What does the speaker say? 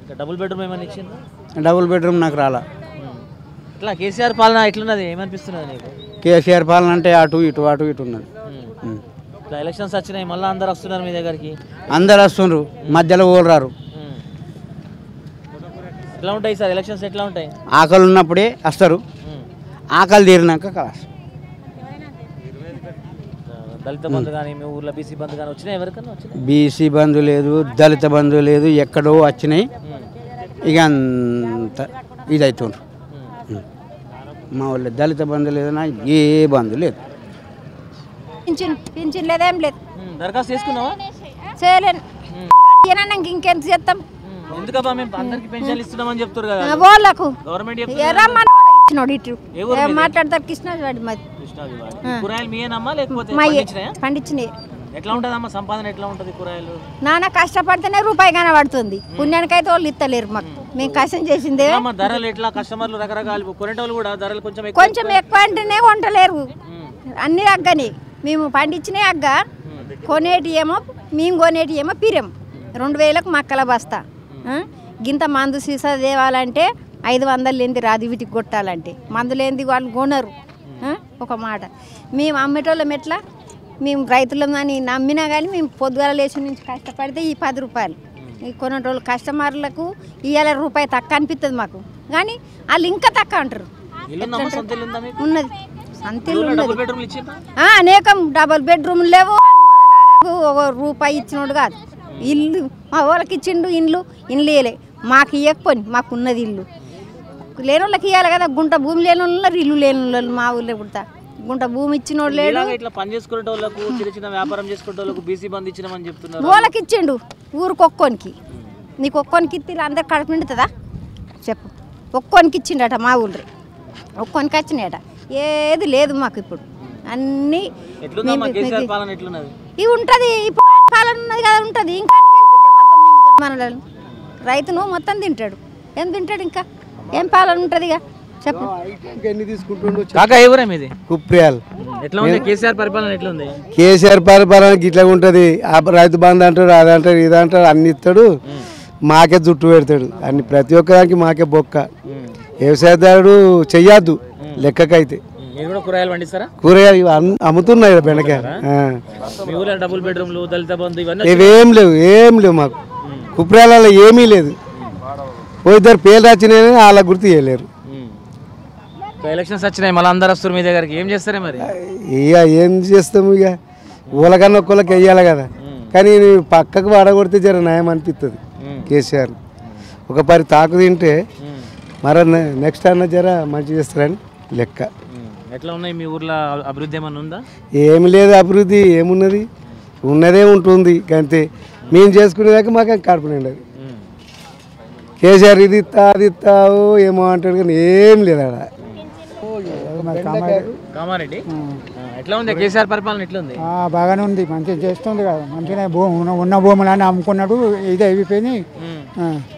ఇంకా double bedroom ఏమైనా ఇచ్చిందా డబుల్ బెడ్రూమ్ నాకు రాలా ఇట్లా కేసీఆర్ పాలన ఎట్లున్నది ఏమనిపిస్తున్నది నీకు కేసీఆర్ పాలన అంటే అటు ఇటు అటు ఇటు ఉన్నది ఉం. ఇట్లా ఎలక్షన్స్ వచ్చినాయి మళ్ళీ అందరు వస్తున్నారు మీ దగ్గరికి అందరు వస్తుండ్రు మధ్యలో ఓళ్ళు రారు ఎట్లా ఉంటాయి సార్ ఎలక్షన్స్ ఎట్లా ఉంటాయి ఆకలి ఉన్నప్పుడే వస్తారు ఆకలి తీరినాక కలాస్ దళిత బంధు కానీ మీ ఊర్లో బీసీ బంధు కానీ వచ్చినాయి ఎవరికన్నా వచ్చినాయి బీసీ బంధు లేదు దళిత బంధు లేదు ఎక్కడో వచ్చినాయి ఇక అంత ఇది అవుతుండ్రు ఉం. మా వాళ్ళు దళిత బంధు లేదు నా ఏ బంధు లేదు పింఛన్ పింఛన్ లేదేం లేదు దరఖాస్తు చేసుకున్నావా చేయలేను ఈయన ఇంకెంత చేస్తాం ఎందుకబ్బా మేము అందరికి పెన్షన్లు ఇస్తున్నామని చెప్తారు కదా వాళ్ళకు గవర్నమెంట్ ఎర్రమ్మని కూడా ఇచ్చినోడు ఇటు ఏ ఊరు ఏం మీది? మాట్లాడతారు కృష్ణాజువాడి మాది కృష్ణాది వాడు. ఈ కూరగాయలు మీయేనమ్మా లేకపోతే మా పండించినాయా? పండించినాయి ఎట్లా ఉంటుందమ్మా సంపాదన ఎట్లా ఉంటుంది కూరగాయలు నాన్న కష్టపడితేనే రూపాయి కనబడుతుంది పుణ్యానికైతే వాళ్ళు ఇస్తలేరు మాకు మేము కష్టం చేసిందే అమ్మా ధరలు ఎట్లా కస్టమర్లు రకరకాలు కొనేటోళ్ళు కూడా ధరలు కొంచెం ఎక్కువ కొంచెం ఎక్కువ అంటేనే వంటలేరు అన్ని అగ్గని మేము పండించినే అగ్గ కొనేటి ఏమో మేము కొనేటి ఏమో పిరం రెండు వేలకు మక్కల బస్తా ఆ? గింత మందు సీసా తేవాలంటే ఐదు వందలు లేనిది రాదు వీటికి కొట్టాలంటే మందు లేనిది వాళ్ళు కొనరు ఆ? ఒక మాట మేము అమ్మేటోళ్ళం ఎట్లా మేము రైతులం అని నమ్మినా కానీ మేము పొద్దుగాల లేచి నుంచి కష్టపడితే ఈ పది రూపాయలు ఈ కొనేటోళ్ళు కస్టమర్లకు ఇవాళ రూపాయి తక్కువ అనిపిస్తుంది మాకు కానీ వాళ్ళు ఇంకా తక్కువ అంటారు ఇల్లుందమ్మా సొంత ఇల్లు ఉందా మీకు ఉన్నది సంతిల్లు ఊళ్ళో ఉన్నది డబుల్ బెడ్రూమ్లు ఇచ్చిందా ఆ, అనేకం డబల్ బెడ్రూమ్ లేవు ఒక రూపాయి ఇచ్చినోడు కాదు ఇల్లు మా వాళ్ళకి ఇచ్చిండు ఇండ్లు ఇండ్లు ఇవ్వలే మాకు ఇవ్వకపోని మాకు ఉన్నది ఇల్లు లేని వాళ్ళకి ఇవ్వాలి కదా గుంట భూమి లేని వాళ్ళు ఉన్నారు, ఇల్లు లేని వాళ్ళు మా ఊళ్ళో పుడతా గుంట భూమి ఇచ్చినోడు లేడు ఇలాగ ఇట్లా పని చేసుకునే వాళ్ళకు చిన్న చిన్న వ్యాపారం చేసుకునే వాళ్ళకు బీసీ బంద్ ఇచ్చినామని చెప్తున్నారు వాళ్ళకి ఇచ్చిండు ఊరికి ఒక్కోనికి నీకు ఒక్కోనికి ఇస్తే అందరు కడుపు నిండుతుందా చెప్పు ఒక్కోనికి ఇచ్చిండట మా ఊళ్ళో ఒక్కోనికి వచ్చినాయట ఏది లేదు మాకు ఇప్పుడు అన్నీ ఎట్లుందమ్మా కేసీఆర్ పాలన ఎట్లున్నది ఇవి ఉంటుంది ఇప్పుడు ఆయన పాలన ఉన్నది కదా ఉంటుంది ఇంకా అన్ని కలిపితే మొత్తం మింగుతాడు మనలను రైతును మొత్తం తింటాడు ఏం తింటాడు ఇంకా ఏం పాలన ఉంటుంది ఇక చెప్పు ఎన్ని తీసుకుంటుండో కాకా ఏ ఊరే మీది కుప్రియాలు ఎట్లా ఉంది కేసీఆర్ పరిపాలన ఎట్లా ఉంది కేసీఆర్ పరిపాలనకి ఇట్లా ఉంటుంది ఆ రైతు బంధు అంటాడు అది అంటాడు ఇది అంటాడు అన్ని ఇస్తాడు మాకే జుట్టు పెడతాడు అన్ని ప్రతి ఒక్కదానికి మాకే బొక్క వ్యవసాయదారుడు చెయ్యొద్దు లెక్కకైతే మీరు కూడా కూరగాయలు పండిస్తారా కూరగాయలు ఇవి అమ్- అమ్ముతున్నాయి ఈడ బెండకాయ ఆ. మీ ఊళ్ళో డబుల్ బెడ్రూమ్లు దళిత బంధు ఇవన్నీ ఇవేం లేవు ఏం లేవు మాకు కుప్రాలలో ఏమీ లేదు ఓ ఇద్దరు పేర్లు వచ్చినాయని వాళ్ళ గుర్తు చేయలేరు ఇంకా ఎలక్షన్స్ వచ్చినాయి మళ్ళీ అందరు వస్తారు మీ దగ్గరికి ఏం చేస్తారే మరి ఇక ఏం చేస్తాము ఇక ఊలకన్నా ఒక్కళ్ళకి వెయ్యాలి కదా కానీ నువ్వు పక్కకు వాడగొడితే జర న్యాయం అనిపిస్తుంది కేసీఆర్ ఒక పరి తాకు తింటే మర నెక్స్ట్ అన్న జర మంచి చేస్తారని లెక్క ఎట్లా ఉన్నాయి మీ ఊర్లో అభివృద్ధి ఏమన్నా ఉందా ఏమి లేదు అభివృద్ధి ఏమున్నది ఉన్నదే ఉంటుంది అంతే మేము చేసుకునేదాకా మాకు కడుపు నిండదు కేసీఆర్ ఇది ఇస్తా అది ఇస్తావు ఏమో అంటాడు కానీ ఏం లేదు ఆడ కామారెడ్డి ఆ, ఎట్లా ఉంది కేసీఆర్ పరిపాలన ఎట్లా ఉంది ఆ, బాగానే ఉంది మంచిగా చేస్తుంది కదా మంచిగా భూమి ఉన్న- ఉన్న భూములన్నీ అమ్ముకున్నాడు ఇది అయిపోయినాయి ఆ.